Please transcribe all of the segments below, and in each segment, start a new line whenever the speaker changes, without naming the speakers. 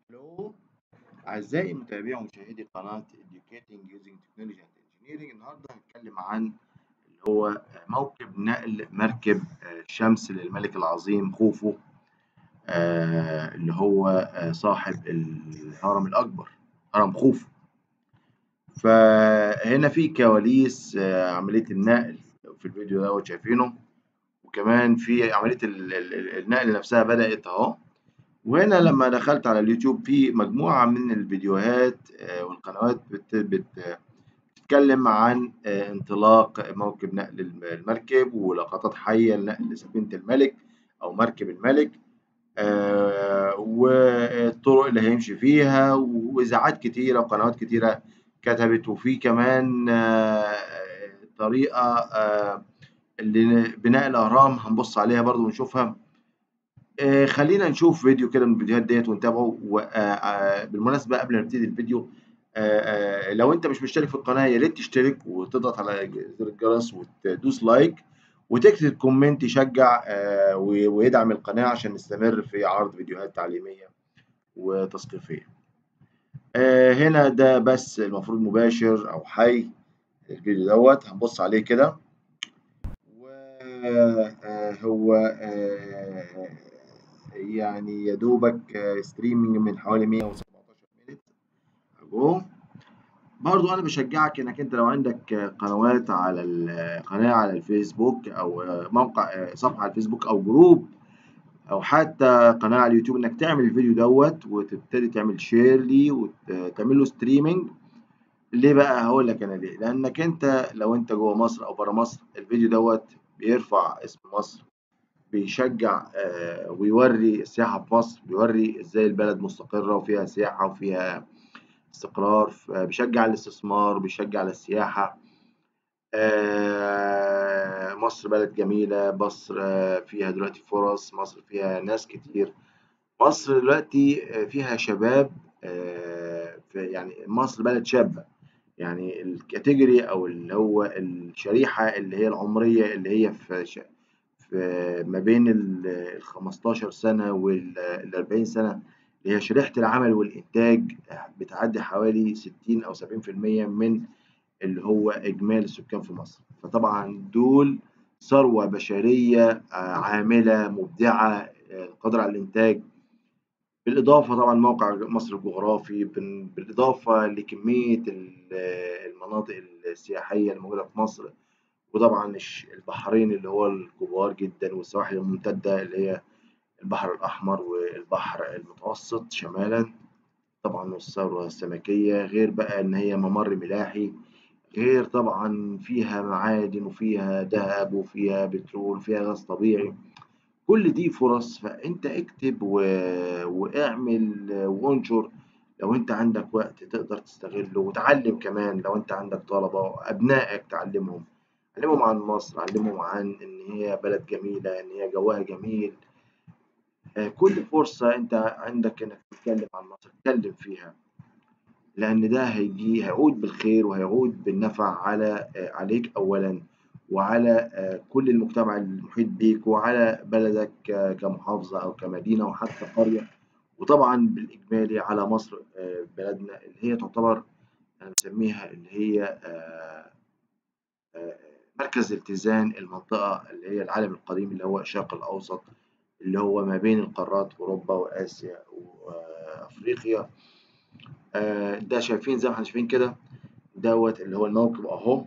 الو أعزائي متابعي ومشاهدي قناة Educating Using Technology and Engineering النهاردة هنتكلم عن اللي هو موكب نقل مركب الشمس للملك العظيم خوفو آه، اللي هو آه، صاحب الهرم الأكبر هرم خوفو فهنا في كواليس آه، عملية النقل في الفيديو دوت شايفينه وكمان في عملية ال- ال- النقل نفسها بدأت أهو وهنا لما دخلت على اليوتيوب في مجموعة من الفيديوهات آه، والقنوات بت- بت- بتتكلم عن آه، انطلاق موكب نقل الم- المركب ولقطات حية لنقل سفينة الملك أو مركب الملك آه، والطرق اللي هيمشي فيها وإذاعات كتيرة وقنوات كتيرة كتبت وفي كمان آه، طريقة آه، اللي بناء الأهرام هنبص عليها برضو ونشوفها آه، خلينا نشوف فيديو كده من الفيديوهات ديت ونتابعه وبالمناسبة قبل ما نبتدي الفيديو آه، آه، لو انت مش مشترك في القناة يا ريت تشترك وتضغط على زر الجرس وتدوس لايك وتكتب كومنت يشجع آه، و- ويدعم القناة عشان نستمر في عرض فيديوهات تعليمية وتثقيفية آه، هنا ده بس المفروض مباشر أو حي الفيديو دوت هنبص عليه كده وهو يعني يا دوبك ستريمنج من حوالي 117 مينت اهو برضو انا بشجعك انك انت لو عندك قنوات على القناه على الفيسبوك او موقع صفحه على الفيسبوك او جروب او حتى قناه على اليوتيوب انك تعمل الفيديو دوت وتبتدي تعمل شير ليه وتعمل له ستريمنج ليه بقى هقول لك انا ليه لانك انت لو انت جوه مصر او بره مصر الفيديو دوت بيرفع اسم مصر بيشجع آه، ويوري السياحة في مصر بيوري ازاي البلد مستقرة وفيها سياحة وفيها استقرار ف- بيشجع الاستثمار بيشجع على السياحة آه، مصر بلد جميلة مصر آه، فيها دلوقتي فرص مصر فيها ناس كتير مصر دلوقتي آه، فيها شباب آه، في- يعني مصر بلد شابة يعني الكاتيجوري او اللي هو الشريحة اللي هي العمرية اللي هي في ش- في ما بين ال ال 15 سنة وال ال 40 سنة اللي هي شريحة العمل والإنتاج بتعدي حوالي 60 أو 70% من اللي هو إجمالي السكان في مصر فطبعا دول ثروة بشرية آه، عاملة مبدعة آه، قادرة على الإنتاج بالإضافة طبعا موقع مصر الجغرافي بال- بالإضافة لكمية ال- المناطق السياحية الموجودة في مصر وطبعا الش- البحرين اللي هو الكبار جدا والسواحل الممتدة اللي هي البحر الأحمر والبحر المتوسط شمالا طبعا والثروة السمكية غير بقى إن هي ممر ملاحي غير طبعا فيها معادن وفيها ذهب وفيها بترول وفيها غاز طبيعي كل دي فرص فأنت اكتب و... واعمل وانشر لو أنت عندك وقت تقدر تستغله وتعلم كمان لو أنت عندك طلبة أبنائك تعلمهم علمهم عن مصر علمهم عن إن هي بلد جميلة إن هي جواها جميل آه، كل فرصة أنت عندك إنك تتكلم عن مصر اتكلم فيها لأن ده هيجي هيعود بالخير وهيعود بالنفع على آه، عليك أولا وعلى آه، كل المجتمع المحيط بيك وعلى بلدك ك- كمحافظة أو كمدينة وحتى قرية وطبعا بالإجمالي على مصر آه، بلدنا اللي هي تعتبر أنا بسميها اللي هي آه، آه، مركز التزام المنطقة اللي هي العالم القديم اللي هو الشرق الأوسط اللي هو ما بين القارات أوروبا وآسيا وأفريقيا آه، ده شايفين زي ما احنا شايفين كده دوت اللي هو الموكب أهو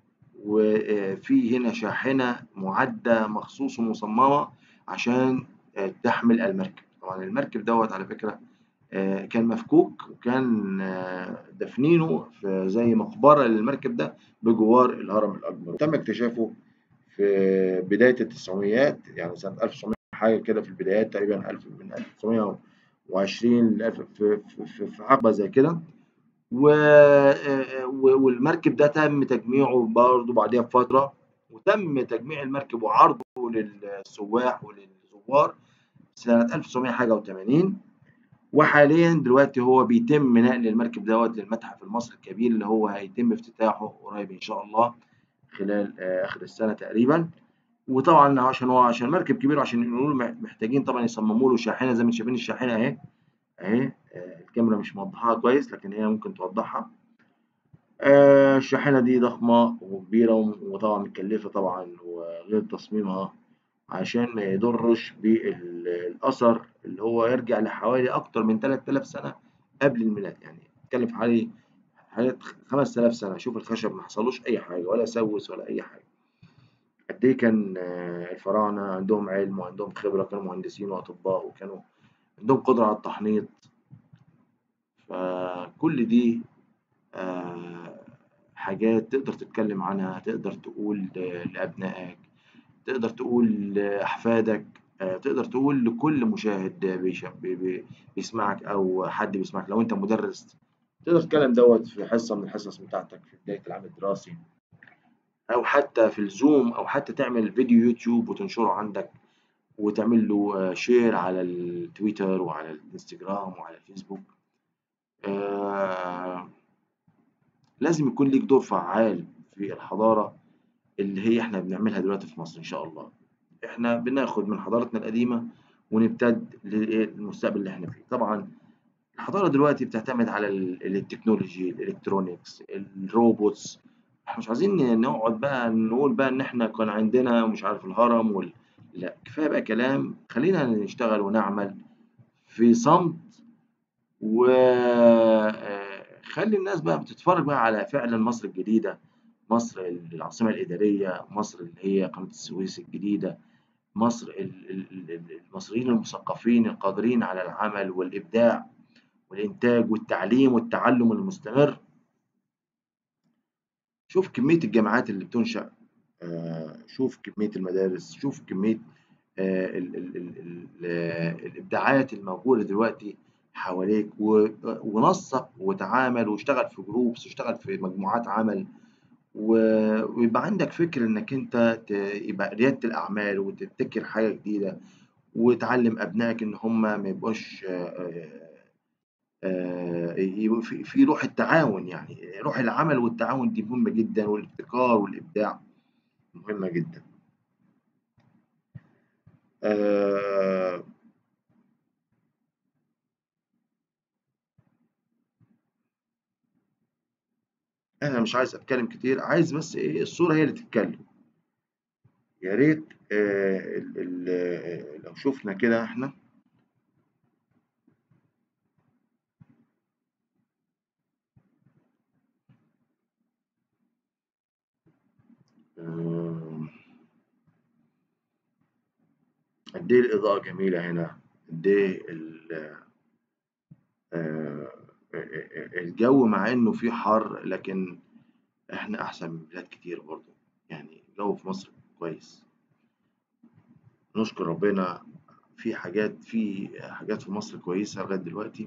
وفي هنا شاحنة معدة مخصوص ومصممة عشان آه، تحمل المركب طبعا المركب دوت على فكرة آه، كان مفكوك وكان آه، دفنينه في زي مقبرة للمركب ده بجوار الهرم الأكبر تم اكتشافه في بداية التسعميات يعني سنة 1900 حاجة كده في البدايات تقريبا 1000 من 1920 ل 1000 في في في في حقبة زي كده و... آه، و- والمركب ده تم تجميعه برضه بعدها بفترة وتم تجميع المركب وعرضه للسواح وللزوار سنة 1900 حاجة و80 وحاليا دلوقتي هو بيتم نقل المركب دوت للمتحف المصري الكبير اللي هو هيتم افتتاحه قريب إن شاء الله خلال آه، آخر السنة تقريبا وطبعا عشان هو عشان مركب كبير عشان ينقلوا له محتاجين طبعا يصمموا له شاحنة زي ما انتم شايفين الشاحنة أهي أهي آه، الكاميرا مش موضحاها كويس لكن هي ممكن توضحها آه، الشاحنة دي ضخمة وكبيرة وطبعا متكلفة طبعا وغير تصميمها عشان ما يضرش بالأثر اللي هو يرجع لحوالي أكتر من 3000 سنة قبل الميلاد يعني نتكلم في حوالي حوالي 5000 سنة شوف الخشب ما حصلوش أي حاجة ولا سوس ولا أي حاجة قد إيه كان آه، الفراعنة عندهم علم وعندهم خبرة كانوا مهندسين وأطباء وكانوا عندهم قدرة على التحنيط فكل دي آه، حاجات تقدر تتكلم عنها تقدر تقول لأبنائك تقدر تقول لأحفادك آه، تقدر تقول لكل مشاهد بيش- بي- بي- بيسمعك أو حد بيسمعك لو أنت مدرس تقدر تتكلم دوت في حصة من الحصص بتاعتك في بداية العام الدراسي أو حتى في الزوم أو حتى تعمل فيديو يوتيوب وتنشره عندك وتعمل له شير على التويتر وعلى الانستجرام وعلى الفيسبوك آه، لازم يكون ليك دور فعال في الحضارة اللي هي احنا بنعملها دلوقتي في مصر إن شاء الله احنا بناخد من حضارتنا القديمة ونمتد للمستقبل اللي احنا فيه طبعا الحضارة دلوقتي بتعتمد على ال- التكنولوجي الإلكترونيكس الروبوتس احنا مش عايزين نقعد بقى نقول بقى إن احنا كان عندنا مش عارف الهرم وال... لا كفاية بقى كلام خلينا نشتغل ونعمل في صمت وخلي الناس بقى بتتفرج بقى على فعلا مصر الجديدة مصر العاصمة الإدارية مصر اللي هي قناة السويس الجديدة مصر ال- ال- ال- المصريين المثقفين القادرين على العمل والإبداع والإنتاج والتعليم والتعلم المستمر شوف كمية الجامعات اللي بتنشأ آه، شوف كمية المدارس شوف كمية آه، ال- ال- ال- ال- آه، الإبداعات الموجودة دلوقتي حواليك و- ونسق وتعامل واشتغل في جروبس واشتغل في مجموعات عمل و- ويبقى عندك فكر انك انت ت- يبقى ريادة الأعمال وتبتكر حاجة جديدة وتعلم أبنائك إن هم ما يبقوش آه، آه، يبقى في في روح التعاون يعني روح العمل والتعاون دي مهمة جدا والابتكار والإبداع مهمة جدا آه، أنا مش عايز أتكلم كتير عايز بس إيه الصورة هي اللي تتكلم يا ريت آه، ال- ال- آه، لو شفنا كده إحنا آه، قد إيه الإضاءة جميلة هنا قد إيه ال- آه، الجو مع إنه فيه حر لكن إحنا أحسن من بلاد كتير برضه يعني الجو في مصر كويس نشكر ربنا في حاجات في حاجات في مصر كويسة لغاية دلوقتي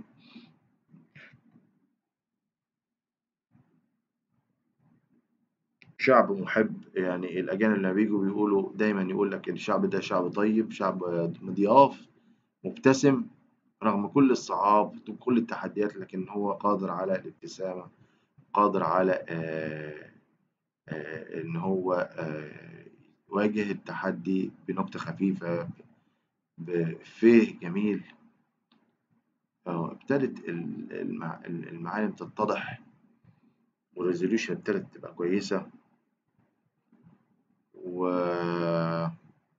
شعب محب يعني الأجانب لما بيجوا بيقولوا دايما يقول لك الشعب ده شعب طيب شعب مضياف مبتسم رغم كل الصعاب وكل التحديات لكن هو قادر على الابتسامة قادر على آه، آه، إن هو آه، يواجه التحدي بنكتة خفيفة بفيه جميل آه، ابتدت ال- المع- المعالم تتضح والريزوليوشن ابتدت تبقى كويسة وهو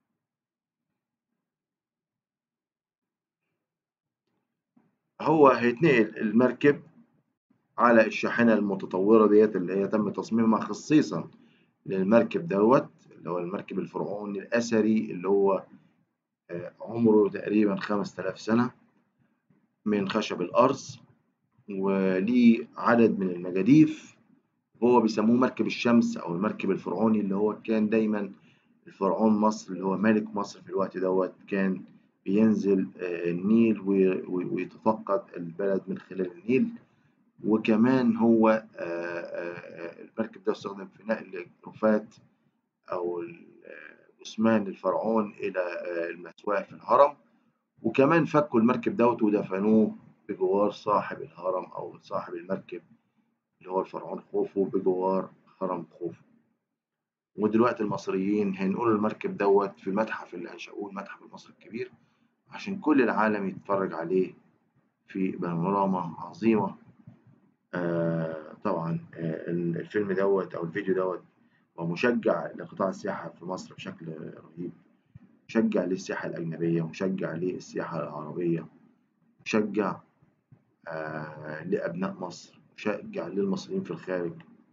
هيتنقل المركب على الشاحنة المتطورة ديت اللي هي تم تصميمها خصيصا للمركب دوت اللي هو المركب الفرعوني الأثري اللي هو آه، عمره تقريبا 5000 سنة من خشب الأرز وليه عدد من المجاديف وهو بيسموه مركب الشمس أو المركب الفرعوني اللي هو كان دايما الفرعون مصر اللي هو ملك مصر في الوقت دوت كان بينزل آه، النيل وي- وي- ويتفقد البلد من خلال النيل وكمان هو آه، آه، المركب ده استخدم في نقل الرفات أو جثمان الفرعون إلى آه، المثواه في الهرم وكمان فكوا المركب دوت ودفنوه بجوار صاحب الهرم أو صاحب المركب اللي هو الفرعون خوفو بجوار هرم خوفو ودلوقتي المصريين هينقلوا المركب دوت في المتحف اللي أنشأوه المتحف المصري الكبير عشان كل العالم يتفرج عليه في بانوراما عظيمة آه طبعا آه الفيلم دوت أو الفيديو دوت ومشجع لقطاع السياحة في مصر بشكل رهيب مشجع للسياحة الأجنبية مشجع للسياحة العربية مشجع آه لأبناء مصر مشجع للمصريين في الخارج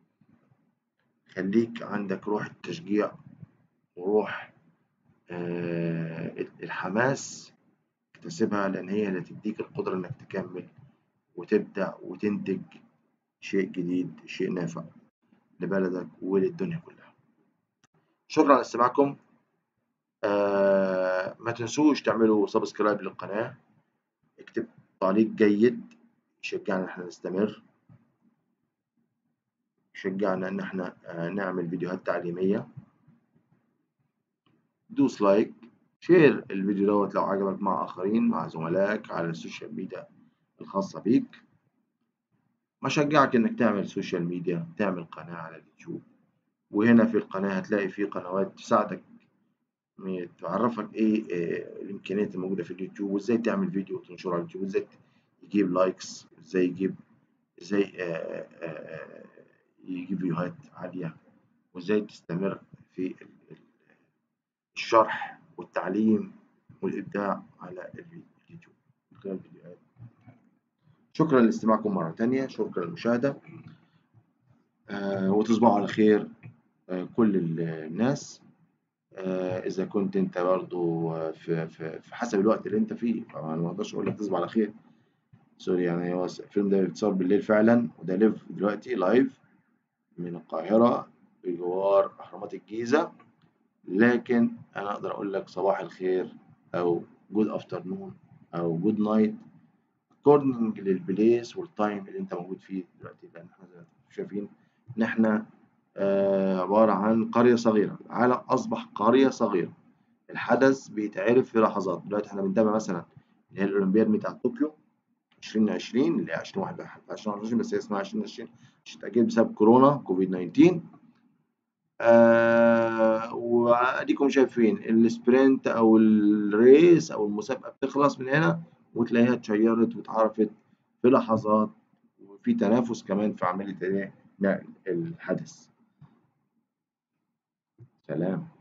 خليك عندك روح التشجيع وروح آه الحماس اكتسبها لأن هي اللي تديك القدرة إنك تكمل وتبدع وتنتج شيء جديد شيء نافع لبلدك وللدنيا كلها شكرا لاستماعكم آه ما تنسوش تعملوا سبسكرايب للقناة اكتب تعليق جيد يشجعنا ان احنا نستمر يشجعنا ان احنا آه نعمل فيديوهات تعليمية دوس لايك شير الفيديو دوت لو عجبك مع آخرين مع زملائك على السوشيال ميديا الخاصة بيك بشجعك إنك تعمل سوشيال ميديا تعمل قناة على اليوتيوب وهنا في القناة هتلاقي في قنوات تساعدك تعرفك إيه, إيه الإمكانيات الموجودة في اليوتيوب وإزاي تعمل فيديو وتنشره على اليوتيوب وإزاي يجيب لايكس إزاي يجيب إزاي آآ آآ يجيب فيوهات عالية وإزاي تستمر في الشرح والتعليم والإبداع على اليوتيوب من خلال الفيديوهات شكرا لاستماعكم مرة تانية شكرا للمشاهدة آه وتصبحوا على خير آه كل الناس آه إذا كنت أنت برضو في, في, في حسب الوقت اللي أنت فيه طبعا ما أقدرش أقول لك تصبح على خير سوري يعني هو الفيلم ده بيتصور بالليل فعلا وده ليف دلوقتي لايف من القاهرة بجوار أهرامات الجيزة لكن أنا أقدر أقول لك صباح الخير أو جود أفترنون أو جود نايت according للبليس والتايم اللي أنت موجود فيه دلوقتي لأن إحنا زي ما شايفين إن إحنا آه عبارة عن قرية صغيرة العالم أصبح قرية صغيرة الحدث بيتعرف في لحظات دلوقتي إحنا بنتابع مثلا اللي هي الأولمبياد بتاع طوكيو 2020 اللي هي 2021 2021 بس هي اسمها 2020 عشان تأجيل بسبب كورونا كوفيد 19 آه واديكم شايفين السبرنت او الريس او المسابقه بتخلص من هنا وتلاقيها اتشيرت واتعرفت في لحظات وفي تنافس كمان في عمليه نقل الحدث سلام